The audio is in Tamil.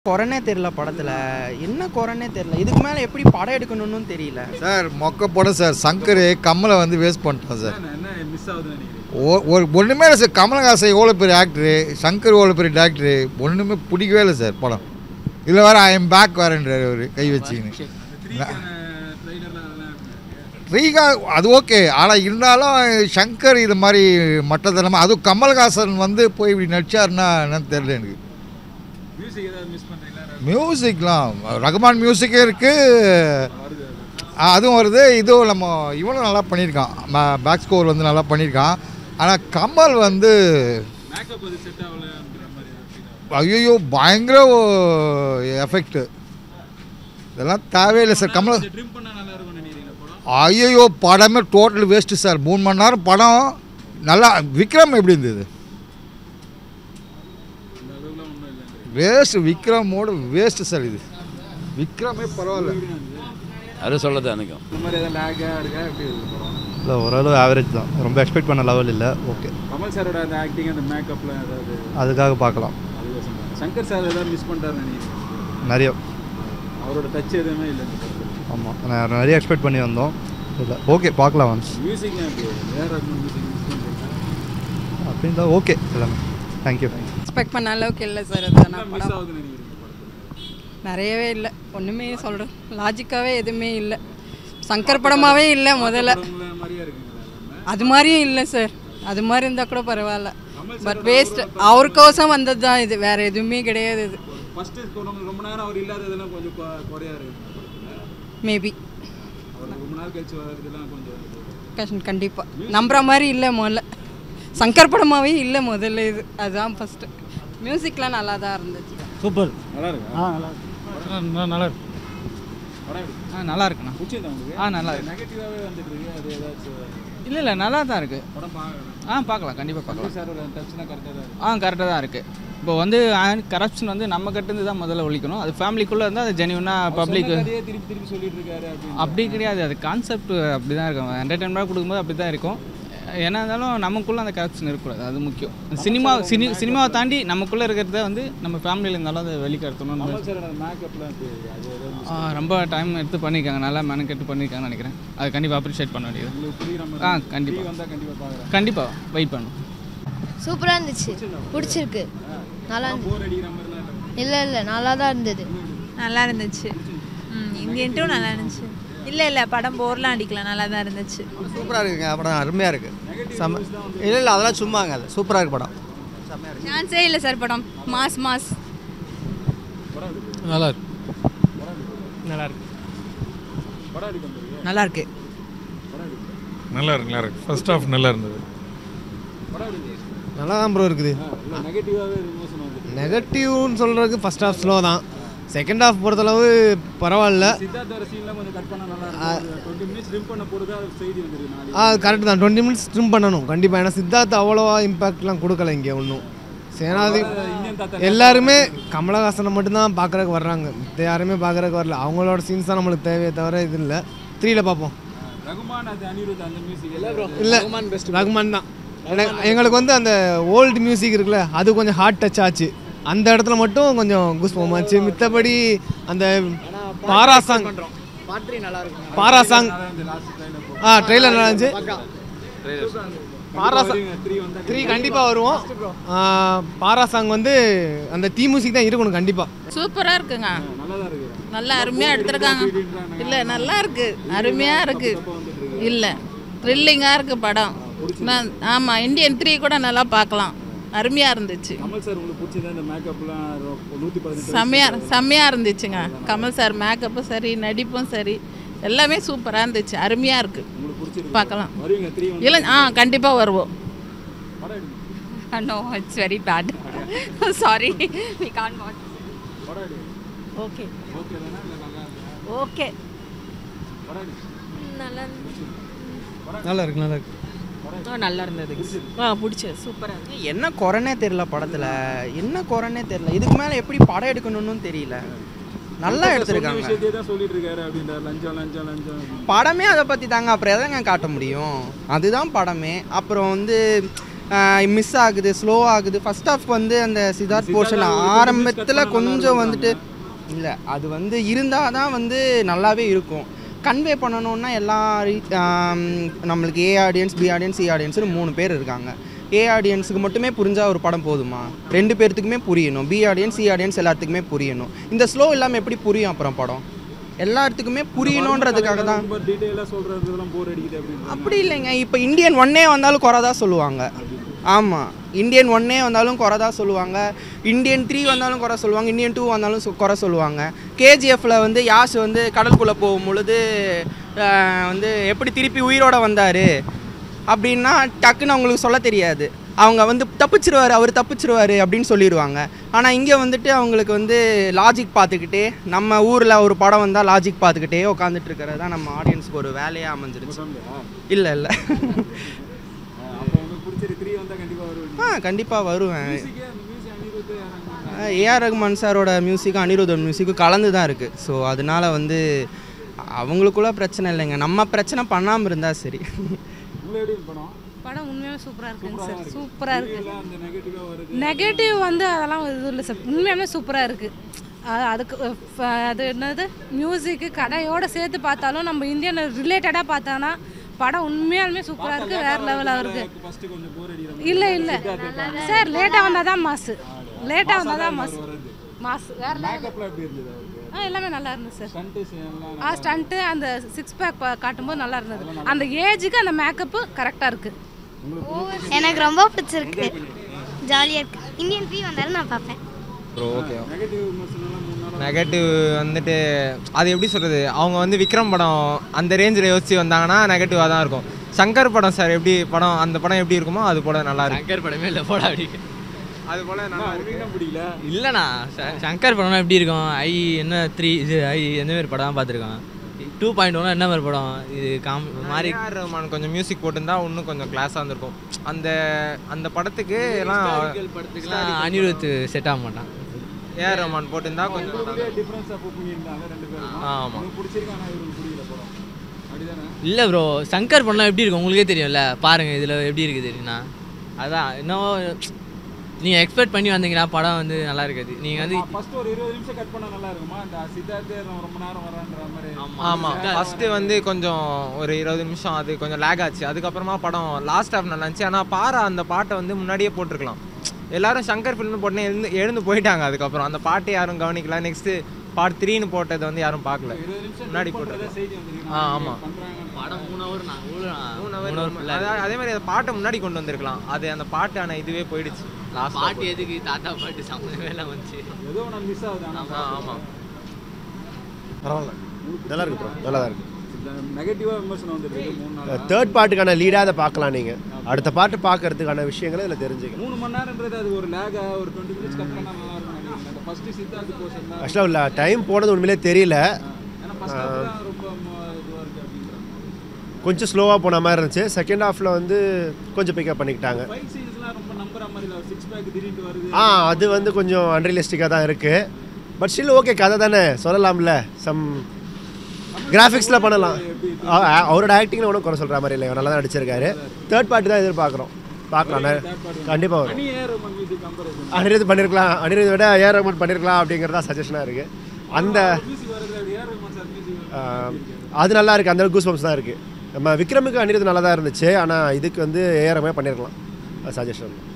குறைனே தெரியல படத்தில் என்ன குறைனே தெரியல இதுக்கு மேலே எப்படி படம் எடுக்கணும்னு தெரியல சார் மொக்க படம் சார் சங்கர் கமலை வந்து வேஸ்ட் பண்ணிட்டான் சார் என்ன மிஸ் ஆகுதுன்னு நினைக்கிறீங்க ஓ- ஒரு ஒன்றுமே இல்லை சார் கமலஹாசன் எவ்வளோ பெரிய ஆக்டரு சங்கர் எவ்வளோ பெரிய டேரக்டரு ஒன்றுமே பிடிக்கவே இல்லை சார் படம் இதில் வேறு ஐ எம் பேக் வேறன்றார் அவர் கை வச்சுக்கின்னு த்ரீக்கான ட்ரைலர்லாம் அதெல்லாம் ரீகா அது ஓகே ஆனால் இருந்தாலும் சங்கர் இது மாதிரி மட்டத்தனமாக அதுவும் கமல்ஹாசன் வந்து போய் இப்படி நடிச்சாருன்னா என்னன்னு தெரியல எனக்கு மியூசிக் ஏதாவது மிஸ் பண்ணுறீங்களா மியூசிக்லாம் ரகுமான் மியூசிக்கே இருக்குது வருது அதுவும் வருது இதுவும் நம்ம இவனும் நல்லா பண்ணியிருக்கான் பேக் ஸ்கோர் வந்து நல்லா பண்ணியிருக்கான் ஆனால் கமல் வந்து மேக்கப் அது செட் ஆகலன்ற மாதிரி feel ஆகுது. ஐயோ பயங்கர எஃபெக்ட்டு இதெல்லாம் தேவையில்லை சார் கமல் கொஞ்சம் ட்ரிம் பண்ணால் நல்லா இருக்கும்னு நினைக்கிறீங்களா படம் ஐயோ படமே டோட்டல் வேஸ்ட்டு சார் மூணு மணி நேரம் படம் நல்லா விக்ரம் எப்படி இருந்தது அந்த அளவுக்குலாம் ஒன்றும் இல்லை வேஸ்ட் விக்ரமோட வேஸ்ட்டு சார் இது விக்ரமே பரவாயில்ல அது சொல்லது எனக்கும் இந்த மாதிரி ஏதாவது லேக்காக இருக்கா எப்படி இருக்கு படம் இல்லை ஓரளவு ஆவரேஜ் தான் ரொம்ப எக்ஸ்பெக்ட் பண்ண லெவல் இல்லை ஓகே கமல் சாரோட அந்த ஆக்டிங் அந்த மேக்கப்லாம் ஏதாவது அதுக்காக பார்க்கலாம் அதுக்கோசம் தான். சங்கர் சார் ஏதாவது மிஸ் பண்ணிட்டாருன்னு நினைக்கிறீங்க நிறைய அவரோட டச் எதுவுமே இல்லை இந்த படத்தில் ஆமாம் நான் நிறைய எக்ஸ்பெக்ட் பண்ணி வந்தோம் இல்லை ஓகே பார்க்கலாம் ஒன்ஸ் மியூசிக்லாம் எப்படி ஏஆர் ரஹ்மான் மியூசிக் மிஸ் பண்ணுறீங்களா அப்படின்னு தான் ஓகே எல்லாமே தேங்க்யூ எக்ஸ்பெக்ட் பண்ண அளவுக்கு இல்லை சார் அது என்ன நான் மிஸ் படம் ஆகுதுன்னு நினைக்கிறீங்க படத்தில் நிறையவே இல்லை ஒன்றுமே சொல்கிறேன் லாஜிக்காகவே எதுவுமே இல்லை சங்கர் படமாகவே இல்லை முதல்ல படங்கள மாதிரியே இருக்குங்களா எல்லாமே அது மாதிரியும் இல்லை சார் அது மாதிரி இருந்தால் கூட பரவாயில்ல பட் வேஸ்ட் அவருக்கோசம் வந்தது தான் இது வேறு எதுவுமே கிடையாது இது ஃபஸ்ட்டு ரொம்ப ரொம்ப நேரம் அவர் இல்லாததெல்லாம் கொஞ்சம் கொ- குறையா இருக்கு மேபி அவர் ரொம்ப நாள் கழிச்சு வர்றதுலாம் கொஞ்சம் கஷ்டம் கண்டிப்பாக நம்புற மாதிரி இல்லை முதல்ல சங்கர் படமாகவே இல்லை முதல்ல இது அதுதான் ஃபஸ்ட்டு மியூசிக்லாம் நல்லா தான் இருந்துச்சு சூப்பர் நல்லா இருக்கா ஆ நல்லா இருக்கு நல்லா இருக்கு படம் எப்படி ஆ நல்லா இருக்குண்ணா பிடிச்சிருந்தா உங்களுக்கு ஆ நல்லா இருக்கு நெகட்டிவாகவே வந்துட்டு இருக்கு அது ஏதாச்சும் இல்லை இல்லை நல்லா தான் இருக்குது படம் பார்க்கணும் ஆ பார்க்கலாம் கண்டிப்பாக பார்க்கலாம் சாரோட டச்னா கரெக்டாக தான் இருக்கு ஆ கரெக்டாக தான் இருக்குது இப்போ வந்து கரப்ஷன் வந்து நம்ம கிட்டேருந்து தான் முதல்ல ஒழிக்கணும் அது ஃபேமிலிக்குள்ளே இருந்தால் அது ஜென்யூனாக பப்ளிக் அதே திருப்பி திருப்பி சொல்லிட்டு இருக்காரு அப்படின்னு அப்படி கிடையாது அது கான்செப்ட் அப்படி தான் இருக்கும் என்டர்டைன்மெண்ட்டாக கொடுக்கும்போது அப்படி தான் இருக்கும் என்ன இருந்தாலும் நமக்குள்ளே அந்த கரப்ஷன் இருக்கக்கூடாது அது முக்கியம் சினிமா சினி சினிமாவை தாண்டி நமக்குள்ளே இருக்கிறத வந்து நம்ம ஃபேமிலியில் இருந்தாலும் அதை வெளிக்கடத்தணும்னு கமல் சாரோட மேக்கப்லாம் எப்படி இருக்கு அது ஏதாவது ஆ, ரொம்ப டைம் எடுத்து பண்ணியிருக்காங்க நல்லா மெனக்கெட்டு பண்ணியிருக்காங்கன்னு நினைக்கிறேன் அது கண்டிப்பாக அப்ரிஷியேட் பண்ண வேண்டியது உங்களுக்கு புரியுற மாதிரி ஆ TV கண்டிப்பாக வந்தால் கண்டிப்பாக பார்க்குறேன் கண்டிப்பாக வெயிட் பண்ணும் சூப்பராக இருந்துச்சு பிடிச்சிருக்கு நல்லா போர் அடிக்கிற மாதிரிலாம் இல்லை இல்லை இல்லை நல்லா தான் இருந்தது நல்லா இருந்துச்சு ம் இங்கேன்ட்டும் நல்லா இருந்துச்சு இல்லை இல்லை படம் போர்லாம் அடிக்கல நல்லா தான் இருந்துச்சு சூப்பராக இருக்குங்க படம் அருமையாக இருக்குது செம்ம இல்லை இல்லை அதெல்லாம் சும்மாங்க அது சூப்பராக இருக்கு படம் சான்ஸே இல்லை சார் படம் மாஸ் மாஸ் நல்லா இருக்கு நல்லா இருக்கு படம் அடிக்க வந்துருக்கு நல்லா இருக்கு நல்லா இருக்கு நல்லா இருக்கு ஃபர்ஸ்ட் ஹாஃப் நல்லா இருந்தது படம் அடிக்க நல்லா தான் ப்ரோ இருக்குது இல்லை நெகட்டிவாகவே விமர்சனம் வந்துட்டு நெகட்டிவ்னு சொல்கிறதுக்கு ஃபஸ்ட் ஹாஃப் ஸ்லோ தான் செகண்ட் ஹாஃப் பொறுத்தளவு பரவாயில்ல சித்தார்த் வர சீன்லாம் கொஞ்சம் கட் பண்ண நல்லா இருக்கும் டுவெண்ட்டி மினிட்ஸ் ரிம் பண்ண போகிறதா செய்தி வந்துருக்கு நாளைக்கு ஆ கரெக்ட் தான் டுவெண்ட்டி மினிட்ஸ் ட்ரிம் பண்ணணும் கண்டிப்பாக ஏன்னா சித்தார்த் அவ்வளோவா இம்பாக்ட்லாம் கொடுக்கல இங்கே ஒன்றும் சேனாதி இந்தியன் தாத்தா எல்லாருமே கமலஹாசனை மட்டும்தான் பார்க்குறக்கு வர்றாங்க மத்த யாருமே பார்க்குறக்கு வரல அவங்களோட சீன்ஸ் தான் நம்மளுக்கு தேவையே தவிர இது இல்லை த்ரீல பார்ப்போம் ரகுமான் அது அனிருத் அந்த மியூசிக் எல்லாம் இல்லை ரகுமான் தான் எனக்கு எங்களுக்கு வந்து அந்த ஓல்டு மியூசிக் இருக்குல்ல அது கொஞ்சம் ஹார்ட் டச் ஆச்சு அந்த இடத்துல மட்டும் கொஞ்சம் குஸ் ஆச்சு மித்தபடி அந்த பாரா சாங் பாரா சாங் ஆ ட்ரெய்லர் நல்லா இருந்துச்சு பாரா சாங் த்ரீ வந்தா த்ரீ கண்டிப்பாக வருவோம் ஆ, பாரா சாங் வந்து அந்த தீ மியூசிக் தான் இருக்கணும் கண்டிப்பாக சூப்பராக இருக்குங்க நல்லா தான் இருக்கு நல்லா அருமையாக எடுத்திருக்காங்க இல்லை நல்லா இருக்கு அருமையாக இருக்கு இல்லை த்ரில்லிங்காக இருக்கு படம் நான் ஆமாம் இந்தியன் த்ரீ கூட நல்லா பார்க்கலாம் அருமையாக இருந்துச்சு கமல் சார் உங்களுக்கு பிடிச்சது அந்த மேக்கப்லாம் நூற்றி பதினெட்டு செம்மையாக செம்மையாக இருந்துச்சுங்க கமல் சார் மேக்கப்பும் சரி நடிப்பும் சரி எல்லாமே சூப்பராக இருந்துச்சு அருமையாக இருக்குது உங்களுக்கு பிடிச்சிருக்கு பார்க்கலாம் வருவீங்க த்ரீ இல்லை ஆ கண்டிப்பாக வருவோம் படம் எடுங்க no it's very bad sorry we can't watch படம் எடுங்க ஓகே ஓகே தானே இல்லை நல்லா இருக்கா ஓகே படம் எடுங்க நல்லா நல்லா இருக்கு நல்லா இருக்கு நல்லா இருந்தது ஆ பிடிச்சது சூப்பராக இருக்கு என்ன குறைனே தெரியல படத்தில் என்ன குறைனே தெரியல இதுக்கு மேலே எப்படி படம் எடுக்கணும்னு தெரியல நல்லா சொன்ன எடுத்திருக்காங்க விஷயத்தையே தான் சொல்லிட்டு இருக்காரு அப்படின்ற லஞ்சம் லஞ்சம் லஞ்சம் அப்படின்னு. படமே அதை பற்றி தாங்க அப்புறம் எதைங்க காட்ட முடியும் அதுதான் படமே அப்புறம் வந்து மிஸ் ஆகுது ஸ்லோ ஆகுது ஃபர்ஸ்ட் ஆஃப் வந்து அந்த சித்தார்த் போர்ஷன் ஆரம்பத்தில் கொஞ்சம் வந்துட்டு இல்லை அது வந்து இருந்தால் தான் வந்து நல்லாவே இருக்கும் கன்வே பண்ணணுன்னா எல்லா re- ஆம், நம்மளுக்கு A audience B audience C ஆடியன்ஸ்னு மூணு பேர் இருக்காங்க ஏ ஆடியன்ஸுக்கு மட்டுமே புரிஞ்சா ஒரு படம் போதுமா ரெண்டு பேர்த்துக்குமே புரியணும் பி ஆடியன்ஸ் சி ஆடியன்ஸ் எல்லாத்துக்குமே புரியணும் இந்த ஸ்லோ இல்லாமல் எப்படி புரியும் அப்புறம் படம் எல்லாத்துக்குமே புரியணுன்றதுக்காக தான் ரொம்ப டீட்டெயிலாக சொல்கிறதுலாம் போர் அடிக்குது அப்படின்னு அப்படி இல்லைங்க இப்போ இந்தியன் ஒன்னே வந்தாலும் குறை தான் சொல்லுவாங்க ஆமாம் இந்தியன் ஒன்னே வந்தாலும் குறை தான் சொல்லுவாங்க இந்தியன் த்ரீ வந்தாலும் குறை சொல்லுவாங்க இந்தியன் டூ வந்தாலும் சொ- குறை சொல்லுவாங்க கேஜிஎஃப்ல வந்து யாஷ் வந்து கடலுக்குள்ளே போகும் பொழுது ஆஹ், வந்து எப்படி திருப்பி உயிரோட வந்தார் அப்படின்னா டக்குன்னு அவங்களுக்கு சொல்ல தெரியாது அவங்க வந்து தப்பிச்சிருவாரு அவர் தப்பிச்சிருவாரு அப்படின்னு சொல்லிடுவாங்க ஆனால் இங்கே வந்துட்டு அவங்களுக்கு வந்து லாஜிக் பார்த்துக்கிட்டே நம்ம ஊரில் ஒரு படம் வந்தால் லாஜிக் பார்த்துக்கிட்டே உட்காந்துட்டு இருக்கிறது தான் நம்ம ஆடியன்ஸுக்கு ஒரு வேலையாக அமைஞ்சிருச்சு இல்லை இல்லை அப்போ உங்களுக்கு பிடிச்சிரு த்ரீ வந்தால் கண்டிப்பாக வருவீங்க ஆ கண்டிப்பாக வருவேன் மியூசிக்கே அந்த மியூசிக் அனிருத் யாராங்க ஏஆர் ரகுமான் சாரோட மியூசிக்கும் அனிருத்தோட மியூசிக்கும் கலந்து தான் இருக்குது ஸோ அதனால வந்து அவங்களுக்குள்ள பிரச்சனை இல்லைங்க நம்ம பிரச்சனை பண்ணாமல் இருந்தால் சரி உங்களை எப்படி படம் படம் உண்மையாகவே சூப்பராக இருக்குங்க சார் சூப்பராக இருக்குது எல்லாம் அந்த நெகட்டிவாக வருது நெகட்டிவ் வந்து அதெல்லாம் இது இல்லை சார் உண்மையாலுமே சூப்பராக இருக்குது அதுக்கு ஃப- அது என்னது மியூசிக்கு கடையோட சேர்த்து பார்த்தாலும் நம்ம இந்தியன் ரிலேட்டடாக பார்த்தானா படம் உண்மையாலுமே சூப்பராக இருக்குது வேறு லெவலாக இருக்குது ஃபஸ்ட்டு கொஞ்சம் போர் அடிக்கிற இல்லை இல்லை சார் லேட்டாக வந்தால் தான் மாசு லேட்டாக வந்தால் தான் மாசு மாசு வேறு level. மேக்கப்லாம் எப்படி இருந்தது அவருக்கு ஆ எல்லாமே நல்லா இருந்தது சார் ஸ்டண்ட்டு எல்லாம் ஆ ஸ்டண்ட்டு அந்த சிக்ஸ் பேக் காட்டும்போது நல்லா இருந்தது அந்த ஏஜுக்கு அந்த மேக்கப்பு கரெக்டாக இருக்குது எனக்கு ரொம்ப பிடிச்சிருக்கு ஜாலியாக இருக்கு இந்தியன் த்ரீ வந்தாலும் நான் பார்ப்பேன் ப்ரோ ஓகே நெகட்டிவ் விமர்சனம்லாம் மூணு நாள் நெகட்டிவ் வந்துட்டு அது எப்படி சொல்கிறது அவங்க வந்து விக்ரம் படம் அந்த ரேஞ்சில் யோசிச்சு வந்தாங்கன்னா நெகட்டிவாக தான் இருக்கும் சங்கர் படம் சார் எப்படி படம் அந்த படம் எப்படி இருக்குமோ அது போல் நல்லா இருக்கு சங்கர் படமே இல்லை போடா அப்படி அது போல் நல்லா இருக்கு என்ன பிடிக்கல இல்லைண்ணா ச- சங்கர் படம்னா எப்படி இருக்கும் ஐ என்ன த்ரீ இது ஐ எந்த மாதிரி படம் பார்த்துருக்கோம் டூ பாயிண்ட் ஒன்னா என்ன மாதிரி படம் இது காம் மாதிரி ஏஆர் ரஹ்மான் கொஞ்சம் மியூசிக் போட்டிருந்தா இன்னும் கொஞ்சம் கிளாஸாக இருந்திருக்கும் அந்த அந்த படத்துக்கு எல்லாம் படத்துக்குலாம் அனிருத் செட் ஆக மாட்டான் ஏஆர் ரஹ்மான் போட்டிருந்தா கொஞ்சம் நல்லா உங்களுக்கே டிஃப்ரென்ஸ் அப்போ பண்ணியிருந்தாங்க ரெண்டு பேரும் ஆமாம் உங்களுக்கு பிடிச்சிருக்கு ஆனால் இவருக்கு பிடிக்கல படம் அப்படிதானே இல்லை ப்ரோ சங்கர் படம் எப்படி இருக்கும் உங்களுக்கே தெரியும்ல பாருங்கள் இதில் எப்படி இருக்குது தெரியுண்ணா அதான் இன்னும் நீங்கள் எக்ஸ்பெக்ட் பண்ணி வந்தீங்கன்னா படம் வந்து நல்லா இருக்காது நீங்கள் வந்து ஃபர்ஸ்ட் ஒரு இருபது நிமிஷம் கட் பண்ணா நல்லா இருக்குமா இந்த சித்தார்த்தே ரொம்ப நேரம் வரான்ற மாதிரி ஆமாம் ஃபஸ்ட்டு வந்து கொஞ்சம் ஒரு இருபது நிமிஷம் அது கொஞ்சம் லேக் ஆச்சு அதுக்கப்புறமா படம் லாஸ்ட் ஹாஃப் நல்லா இருந்துச்சு ஆனால் பாரா அந்த பாட்டை வந்து முன்னாடியே போட்டிருக்கலாம் எல்லாரும் சங்கர் ஃபில்ம்னு போட்டு எழுந்து எழுந்து போயிட்டாங்க அதுக்கப்புறம் அந்த பாட்டை யாரும் கவனிக்கல நெக்ஸ்ட்டு பார்ட் த்ரீன்னு போட்டது வந்து யாரும் பார்க்கல முன்னாடி போட்டிருக்கலாம் செய்தி வந்திருக்கு ஆ ஆமாம் படம் மூணு ஹவர் நான் மூணு hour அதா- அதே மாதிரி அந்த பாட்டை முன்னாடி கொண்டு வந்திருக்கலாம் அது அந்த பாட்டான இதுவே போயிடுச்சு லாஸ்ட் பாட்டு எதுக்கு தாத்தா பாட்டு சம்மந்தமே எல்லாம் வந்துச்சு ஏதோ ஒன்று மிஸ் ஆகுது ஆனால் ஆமாம் பரவாயில்ல நல்லா இருக்கு ப்ரோ நல்லா தான் இருக்கு நெகட்டிவாக விமர்சனம் வந்துருக்கு மூணு நாள் தேர்ட் பார்ட்டுக்கான லீடாக அதை பார்க்கலாம் நீங்கள் அடுத்த பாட்டு பார்க்கறதுக்கான விஷயங்களை இதில் தெரிஞ்சுக்கலாம் மூணு மணி நேரம்ன்றது அது ஒரு லேகா ஒரு டுவெண்ட்டி மினிட்ஸ் கட் பண்ணா நல்லா இருக்கும் நினைக்கிறேன் அந்த ஃபர்ஸ்ட் சித்தார்த்து போர்ஷன் தான் ஆக்சுவலாக இல்லை டைம் போனது உண்மையிலே தெரியல ஏன்னா ஃபர்ஸ்ட் தான் ரொம்ப இதுவாக இருக்கு அப்படின்ற கொஞ்சம் ஸ்லோவாக போன மாதிரி இருந்துச்சு செகண்ட் ஹாஃபில் வந்து கொஞ்சம் பிக்கப் பண்ணிக்கிட்டாங்க ஃபைட் சீன்ஸ்லாம் ரொம்ப நம்புற மாதிரி இல்லை சிக்ஸ் பேக் திடீர்னு வருது ஆ அது வந்து கொஞ்சம் அன்ரியலிஸ்டிக்காக தான் இருக்குது பட் ஸ்டில் ஓகே கதை தானே சொல்லலாம்ல சம் கிராஃபிக்ஸில் பண்ணலாம் அ- அ- அவரோட ஆக்டிங்கில் ஒன்றும் குறை சொல்கிற மாதிரி இல்லை அவர் நல்லா தான் நடிச்சிருக்காரு தேர்ட் பார்ட்டி தான் எதிர்பார்க்குறோம் பார்க்கலாம் கண்டிப்பாக வரும் அனி ஏர் மியூசிக் கம்பேரிசன் அனிருத் பண்ணியிருக்கலாம் அனிருத் விட ஏஆர் ரஹ்மான் பண்ணியிருக்கலாம் அப்படிங்கிறதா சஜஷனாக இருக்குது அந்த மியூசிக் வரது அப்படி ஏர் ரஹ்மான் சார் மியூசிக் ஆஹ், அது நல்லா இருக்குது அந்த கூஸ் பம்ப்ஸ் தான் இருக்குது நம்ம விக்ரமுக்கு அனிருத் நல்லா தான் இருந்துச்சு ஆனால் இதுக்கு வந்து ஏஆர் ரஹ்மான் பண்ணியிருக்கலாம் அது சஜஷன்